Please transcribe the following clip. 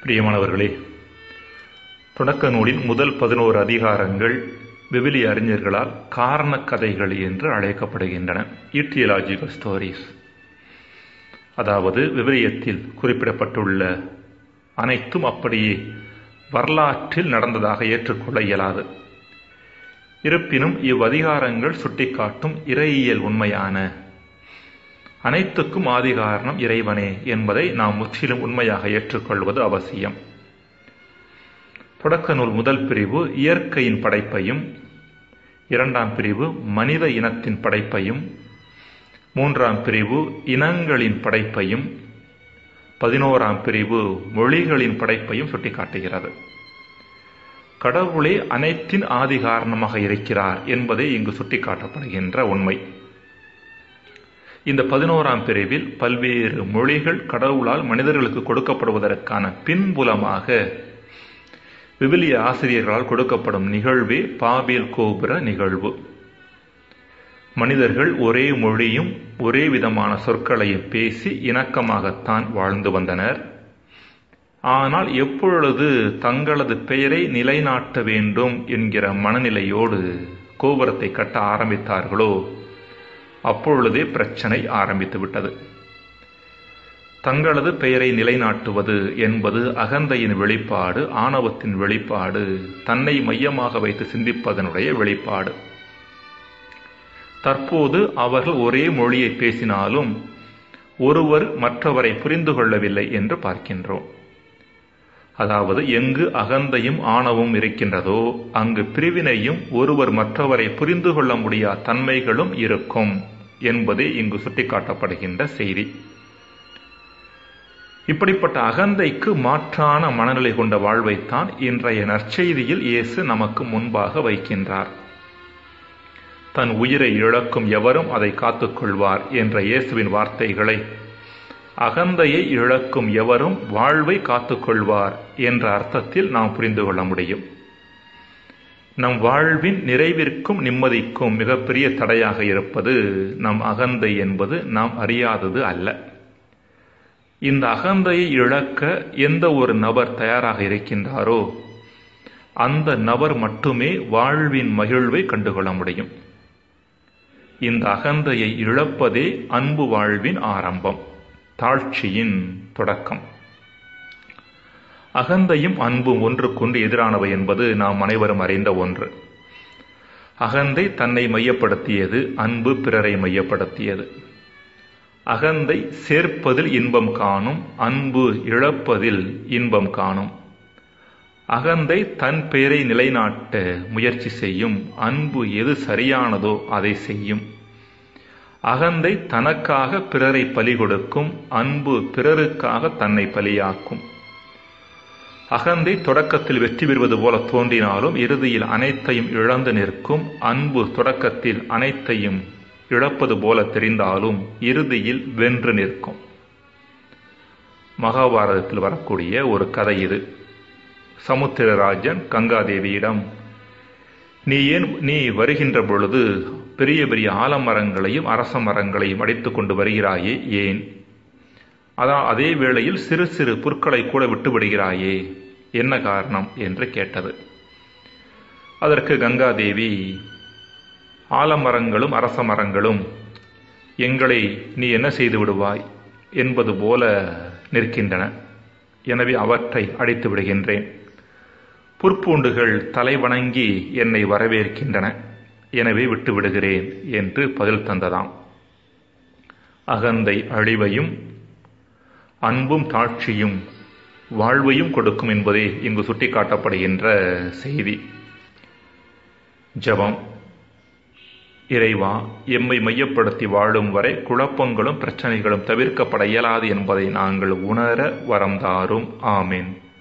பிரியமானவர்களே தொடக்க நூலின் முதல் பதினோரு அதிகாரங்கள் விவிலிய அறிஞர்களால் காரண கதைகள் என்று அழைக்கப்படுகின்றன ஈட்டியலாஜிக்கல் ஸ்டோரிஸ் அதாவது விவிலியத்தில் குறிப்பிடப்பட்டுள்ள அனைத்தும் அப்படியே வரலாற்றில் நடந்ததாக ஏற்றுக்கொள்ள இயலாது இருப்பினும் இவ்வதிகாரங்கள் சுட்டிக்காட்டும் இறையியல் உண்மையான அனைத்துக்கும் ஆதிகாரணம் இறைவனே என்பதை நாம் முற்றிலும் உண்மையாக ஏற்றுக்கொள்வது அவசியம் தொடக்க நூல் முதல் பிரிவு இயற்கையின் படைப்பையும் இரண்டாம் பிரிவு மனித இனத்தின் படைப்பையும் மூன்றாம் பிரிவு இனங்களின் படைப்பையும் பதினோராம் பிரிவு மொழிகளின் படைப்பையும் சுட்டிக்காட்டுகிறது கடவுளே அனைத்தின் ஆதி காரணமாக இருக்கிறார் என்பதே இங்கு சுட்டிக்காட்டப்படுகின்ற உண்மை இந்த பதினோராம் பிரிவில் பல்வேறு மொழிகள் கடவுளால் மனிதர்களுக்கு கொடுக்கப்படுவதற்கான பின்புலமாக விவிலிய ஆசிரியர்களால் கொடுக்கப்படும் நிகழ்வே பாபியல் கோபுர நிகழ்வு மனிதர்கள் ஒரே மொழியும் ஒரே விதமான சொற்களையும் பேசி இணக்கமாகத்தான் வாழ்ந்து வந்தனர் ஆனால் எப்பொழுது தங்களது பெயரை நிலைநாட்ட வேண்டும் என்கிற மனநிலையோடு கோபுரத்தை கட்ட ஆரம்பித்தார்களோ அப்பொழுதே பிரச்சனை ஆரம்பித்து விட்டது தங்களது பெயரை நிலைநாட்டுவது என்பது அகந்தையின் வெளிப்பாடு ஆணவத்தின் வெளிப்பாடு தன்னை மையமாக வைத்து சிந்திப்பதனுடைய வெளிப்பாடு தற்போது அவர்கள் ஒரே மொழியை பேசினாலும் ஒருவர் மற்றவரை புரிந்து கொள்ளவில்லை என்று பார்க்கின்றோம் அதாவது எங்கு அகந்தையும் ஆணவம் இருக்கின்றதோ அங்கு பிரிவினையும் ஒருவர் மற்றவரை புரிந்து கொள்ள முடியாத தன்மைகளும் இருக்கும் என்பதே இங்கு சுட்டிக்காட்டப்படுகின்ற செய்தி இப்படிப்பட்ட அகந்தைக்கு மாற்றான மனநிலை கொண்ட வாழ்வைத்தான் இன்றைய நற்செய்தியில் இயேசு நமக்கு முன்பாக வைக்கின்றார் தன் உயிரை இழக்கும் எவரும் அதை காத்துக்கொள்வார் என்ற இயேசுவின் வார்த்தைகளை அகந்தையை இழக்கும் எவரும் வாழ்வை காத்துக்கொள்வார் என்ற அர்த்தத்தில் நாம் புரிந்து கொள்ள முடியும் நம் வாழ்வின் நிறைவிற்கும் நிம்மதிக்கும் மிகப்பெரிய தடையாக இருப்பது நம் அகந்தை என்பது நாம் அறியாதது அல்ல இந்த அகந்தையை இழக்க எந்த ஒரு நபர் தயாராக இருக்கின்றாரோ அந்த நபர் மட்டுமே வாழ்வின் மகிழ்வை கண்டுகொள்ள முடியும் இந்த அகந்தையை இழப்பதே அன்பு வாழ்வின் ஆரம்பம் தாழ்ச்சியின் தொடக்கம் அகந்தையும் அன்பும் ஒன்றுக்கொன்று எதிரானவை என்பது நாம் அனைவரும் அறிந்த ஒன்று அகந்தை தன்னை மையப்படுத்தியது அன்பு பிறரை மையப்படுத்தியது அகந்தை சேர்ப்பதில் இன்பம் காணும் அன்பு இழப்பதில் இன்பம் காணும் அகந்தை தன் பெயரை நிலைநாட்ட முயற்சி செய்யும் அன்பு எது சரியானதோ அதை செய்யும் அகந்தை தனக்காக பிறரை பலி கொடுக்கும் அன்பு பிறருக்காக தன்னை பலியாக்கும் அகந்தை தொடக்கத்தில் வெற்றி பெறுவது போல தோன்றினாலும் இறுதியில் அனைத்தையும் இழந்து நிற்கும் அன்பு தொடக்கத்தில் அனைத்தையும் இழப்பது போல தெரிந்தாலும் இறுதியில் வென்று நிற்கும் மகாபாரதத்தில் வரக்கூடிய ஒரு கதை இது சமுத்திரராஜன் கங்காதேவியிடம் நீ ஏன் நீ வருகின்ற பொழுது பெரிய பெரிய ஆலமரங்களையும் அரச மரங்களையும் அடித்து கொண்டு வருகிறாயே ஏன் அதான் அதே வேளையில் சிறு சிறு புற்களை கூட விட்டு விடுகிறாயே என்ன காரணம் என்று கேட்டது அதற்கு கங்காதேவி ஆலமரங்களும் அரச மரங்களும் எங்களை நீ என்ன செய்து விடுவாய் என்பது போல நிற்கின்றன எனவே அவற்றை அடித்து விடுகின்றேன் புற்பூண்டுகள் தலை வணங்கி என்னை வரவேற்கின்றன எனவே விட்டு விடுகிறேன் என்று பதில் தந்ததாம் அகந்தை அழிவையும் அன்பும் தாட்சியும் வாழ்வையும் கொடுக்கும் என்பதே இங்கு சுட்டிக்காட்டப்படுகின்ற செய்தி ஜபம் இறைவா எம்மை மையப்படுத்தி வாழும் வரை குழப்பங்களும் பிரச்சனைகளும் தவிர்க்கப்பட இயலாது என்பதை நாங்கள் உணர வரந்தாரும் ஆமேன்